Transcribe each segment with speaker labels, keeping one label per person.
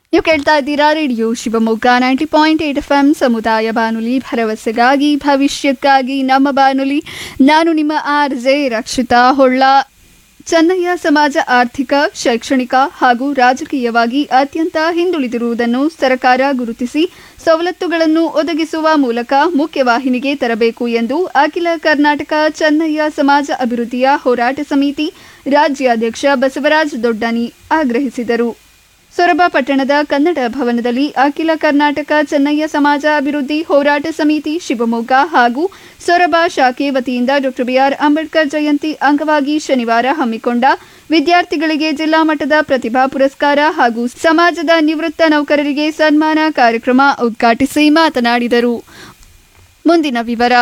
Speaker 1: ನೀವು ಕೇಳ್ತಾ ಇದ್ದೀರಾ radio Shivamogga ninety point eight F M ಸಮುದಾಯ ಬಾನುಲಿ ಭರವಸೆಗಾಗಿ ಭವಿಷ್ಯಕ್ಕಾಗಿ ನಮ್ಮ ಬಾನುಲಿ ನಾನು ನಿಮ್ಮ ಆರ್ ಜೆ ರಕ್ಷಿತಾ ಹೊಳ್ಳ ಚೆನ್ನಯ್ಯ ಸಮಾಜ ಆರ್ಥಿಕ ಶೈಕ್ಷಣಿಕ ಹಾಗೂ ರಾಜಕೀಯವಾಗಿ ಅತ್ಯಂತ ಹಿಂದುಳಿದಿರುವುದನ್ನು ಸರ್ಕಾರ ಗುರುತಿಸಿ ಸವಲತ್ತುಗಳನ್ನು ಒದಗಿಸುವ ಮೂಲಕ ಮುಖ್ಯವಾಹಿನಿಗೆ ತರಬೇಕು ಎಂದು ಅಖಿಲ ಕರ್ನಾಟಕ ಚೆನ್ನಯ್ಯ ಸಮಾಜ ಅಭಿವೃದ್ಧಿಯ ಹೋರಾಟ ಸಮಿತಿ ರಾಜ್ಯಾಧ್ಯಕ್ಷ ಬಸವರಾಜ್ ದೊಡ್ಡನಿ ಆಗ್ರಹಿಸಿದರು ಸೊರಬ ಪಟ್ಟಣದ ಕನ್ನಡ ಭವನದಲ್ಲಿ ಅಖಿಲ ಕರ್ನಾಟಕ ಚೆನ್ನಯ್ಯ ಸಮಾಜ ಅಭಿವೃದ್ಧಿ ಹೋರಾಟ ಸಮಿತಿ ಶಿವಮೊಗ್ಗ ಹಾಗೂ ಸೊರಬ ಶಾಖೆ ವತಿಯಿಂದ ಡಾಕ್ಟರ್ ಬಿಆರ್ ಅಂಬೇಡ್ಕರ್ ಜಯಂತಿ ಅಂಗವಾಗಿ ಶನಿವಾರ ಹಮ್ಮಿಕೊಂಡ ವಿದ್ಯಾರ್ಥಿಗಳಿಗೆ ಜಿಲ್ಲಾ ಮಟ್ಟದ ಪ್ರತಿಭಾ ಪುರಸ್ಕಾರ ಹಾಗೂ ಸಮಾಜದ ನಿವೃತ್ತ ನೌಕರರಿಗೆ ಸನ್ಮಾನ ಕಾರ್ಯಕ್ರಮ ಉದ್ಘಾಟಿಸಿ ಮಾತನಾಡಿದರು ಮುಂದಿನ ವಿವರ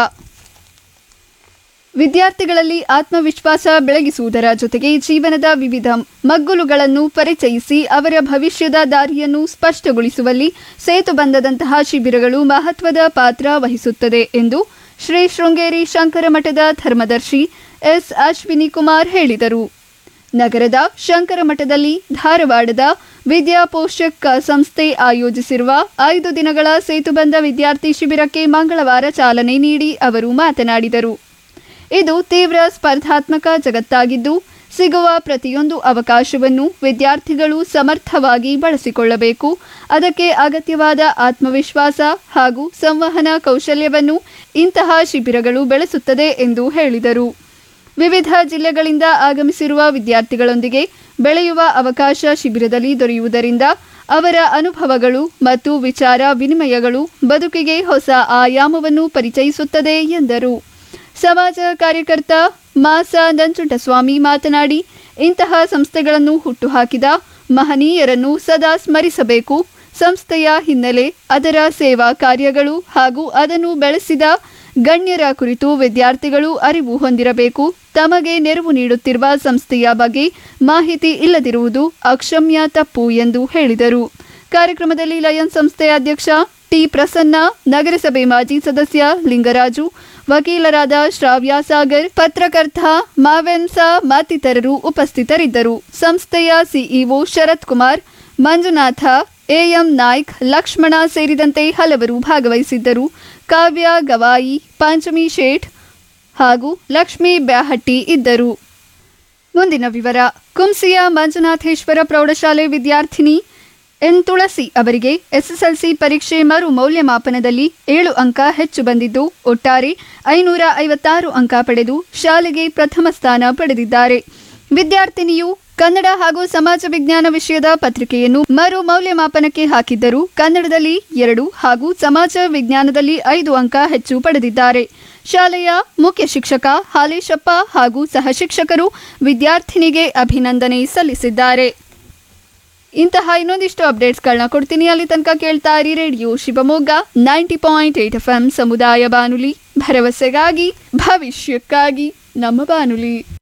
Speaker 1: ವಿದ್ಯಾರ್ಥಿಗಳಲ್ಲಿ ಆತ್ಮವಿಶ್ವಾಸ ಬೆಳಗಿಸುವುದರ ಜೊತೆಗೆ ಜೀವನದ ವಿವಿಧ ಮಗ್ಗುಲುಗಳನ್ನು ಪರಿಚಯಿಸಿ ಅವರ ಭವಿಷ್ಯದ ದಾರಿಯನ್ನು ಸ್ಪಷ್ಟಗೊಳಿಸುವಲ್ಲಿ ಸೇತುಬಂಧದಂತಹ ಶಿಬಿರಗಳು ಮಹತ್ವದ ಪಾತ್ರ ವಹಿಸುತ್ತದೆ ಎಂದು ಶ್ರೀ ಶೃಂಗೇರಿ ಶಂಕರ ಮಠದ ಧರ್ಮದರ್ಶಿ ಎಸ್ ಅಶ್ವಿನಿ ಕುಮಾರ್ ಹೇಳಿದರು ನಗರದ ಶಂಕರ ಮಠದಲ್ಲಿ ಧಾರವಾಡದ ವಿದ್ಯಾಪೋಷಕ ಸಂಸ್ಥೆ ಆಯೋಜಿಸಿರುವ ಐದು ದಿನಗಳ ಸೇತುಬಂಧ ವಿದ್ಯಾರ್ಥಿ ಶಿಬಿರಕ್ಕೆ ಮಂಗಳವಾರ ಚಾಲನೆ ನೀಡಿ ಅವರು ಮಾತನಾಡಿದರು ಇದು ತೀವ್ರ ಸ್ಪರ್ಧಾತ್ಮಕ ಜಗತ್ತಾಗಿದ್ದು ಸಿಗುವ ಪ್ರತಿಯೊಂದು ಅವಕಾಶವನ್ನು ವಿದ್ಯಾರ್ಥಿಗಳು ಸಮರ್ಥವಾಗಿ ಬಳಸಿಕೊಳ್ಳಬೇಕು ಅದಕ್ಕೆ ಅಗತ್ಯವಾದ ಆತ್ಮವಿಶ್ವಾಸ ಹಾಗೂ ಸಂವಹನ ಕೌಶಲ್ಯವನ್ನು ಇಂತಹ ಶಿಬಿರಗಳು ಬೆಳೆಸುತ್ತದೆ ಎಂದು ಹೇಳಿದರು ವಿವಿಧ ಜಿಲ್ಲೆಗಳಿಂದ ಆಗಮಿಸಿರುವ ವಿದ್ಯಾರ್ಥಿಗಳೊಂದಿಗೆ ಬೆಳೆಯುವ ಅವಕಾಶ ಶಿಬಿರದಲ್ಲಿ ದೊರೆಯುವುದರಿಂದ ಅವರ ಅನುಭವಗಳು ಮತ್ತು ವಿಚಾರ ವಿನಿಮಯಗಳು ಬದುಕಿಗೆ ಹೊಸ ಆಯಾಮವನ್ನು ಪರಿಚಯಿಸುತ್ತದೆ ಎಂದರು ಸಮಾಜ ಕಾರ್ಯಕರ್ತ ಮಾಸ ನಂಜುಂಡಸ್ವಾಮಿ ಮಾತನಾಡಿ ಇಂತಹ ಸಂಸ್ಥೆಗಳನ್ನು ಹುಟ್ಟುಹಾಕಿದ ಮಹನೀಯರನ್ನು ಸದಾ ಸ್ಮರಿಸಬೇಕು ಸಂಸ್ಥೆಯ ಹಿನ್ನೆಲೆ ಅದರ ಸೇವಾ ಕಾರ್ಯಗಳು ಹಾಗೂ ಅದನ್ನು ಬೆಳೆಸಿದ ಗಣ್ಯರ ಕುರಿತು ವಿದ್ಯಾರ್ಥಿಗಳು ಅರಿವು ಹೊಂದಿರಬೇಕು ತಮಗೆ ನೆರವು ನೀಡುತ್ತಿರುವ ಸಂಸ್ಥೆಯ ಬಗ್ಗೆ ಮಾಹಿತಿ ಇಲ್ಲದಿರುವುದು ಅಕ್ಷಮ್ಯ ತಪ್ಪು ಎಂದು ಹೇಳಿದರು ಕಾರ್ಯಕ್ರಮದಲ್ಲಿ ಲಯನ್ ಸಂಸ್ಥೆ ಅಧ್ಯಕ್ಷ ಟಿ ಪ್ರಸನ್ನ ನಗರಸಭೆ ಮಾಜಿ ಸದಸ್ಯ ಲಿಂಗರಾಜು ವಕೀಲರಾದ ಶ್ರಾವ್ಯ ಸಾಗರ್ ಪತ್ರಕರ್ತ ಮಾವೆನ್ಸ ಮತ್ತಿತರರು ಉಪಸ್ಥಿತರಿದ್ದರು ಸಂಸ್ಥೆಯ ಸಿಇಒ ಶರತ್ ಕುಮಾರ್ ಮಂಜುನಾಥ ಎಎಂ ನಾಯ್ಕ್ ಲಕ್ಷ್ಮಣ ಸೇರಿದಂತೆ ಹಲವರು ಭಾಗವಹಿಸಿದ್ದರು ಕಾವ್ಯ ಗವಾಯಿ ಪಂಚಮಿ ಶೇಠ್ ಹಾಗೂ ಲಕ್ಷ್ಮೀ ಬ್ಯಾಹಟ್ಟಿ ಇದ್ದರು ಮುಂದಿನ ವಿವರ ಕುಂಸಿಯ ಮಂಜುನಾಥೇಶ್ವರ ಪ್ರೌಢಶಾಲೆ ವಿದ್ಯಾರ್ಥಿನಿ ಎನ್ ತುಳಸಿ ಅವರಿಗೆ ಎಸ್ಎಸ್ಎಲ್ಸಿ ಪರೀಕ್ಷೆ ಮರು ಮೌಲ್ಯಮಾಪನದಲ್ಲಿ ಏಳು ಅಂಕ ಹೆಚ್ಚು ಬಂದಿದ್ದು ಒಟ್ಟಾರೆ ಐನೂರ ಐವತ್ತಾರು ಅಂಕ ಪಡೆದು ಶಾಲೆಗೆ ಪ್ರಥಮ ಸ್ಥಾನ ಪಡೆದಿದ್ದಾರೆ ವಿದ್ಯಾರ್ಥಿನಿಯು ಕನ್ನಡ ಹಾಗೂ ಸಮಾಜ ವಿಜ್ಞಾನ ವಿಷಯದ ಪತ್ರಿಕೆಯನ್ನು ಮರು ಮೌಲ್ಯಮಾಪನಕ್ಕೆ ಹಾಕಿದ್ದರು ಕನ್ನಡದಲ್ಲಿ ಎರಡು ಹಾಗೂ ಸಮಾಜ ವಿಜ್ಞಾನದಲ್ಲಿ ಐದು ಅಂಕ ಹೆಚ್ಚು ಪಡೆದಿದ್ದಾರೆ ಶಾಲೆಯ ಮುಖ್ಯ ಶಿಕ್ಷಕ ಹಾಲೇಶಪ್ಪ ಹಾಗೂ ಸಹ ಶಿಕ್ಷಕರು ವಿದ್ಯಾರ್ಥಿನಿಗೆ ಅಭಿನಂದನೆ ಸಲ್ಲಿಸಿದ್ದಾರೆ ಇಂತಹ ಇನ್ನೊಂದಿಷ್ಟು ಅಪ್ಡೇಟ್ಸ್ಗಳನ್ನ ಕೊಡ್ತೀನಿ ಅಲ್ಲಿ ತನಕ ಕೇಳ್ತಾ ಇರಿ radio Shivamogga ninety point eight F M ಸಮುದಾಯ ಬಾನುಲಿ ಭರವಸೆಗಾಗಿ ಭವಿಷ್ಯಕ್ಕಾಗಿ ನಮ್ಮ ಬಾನುಲಿ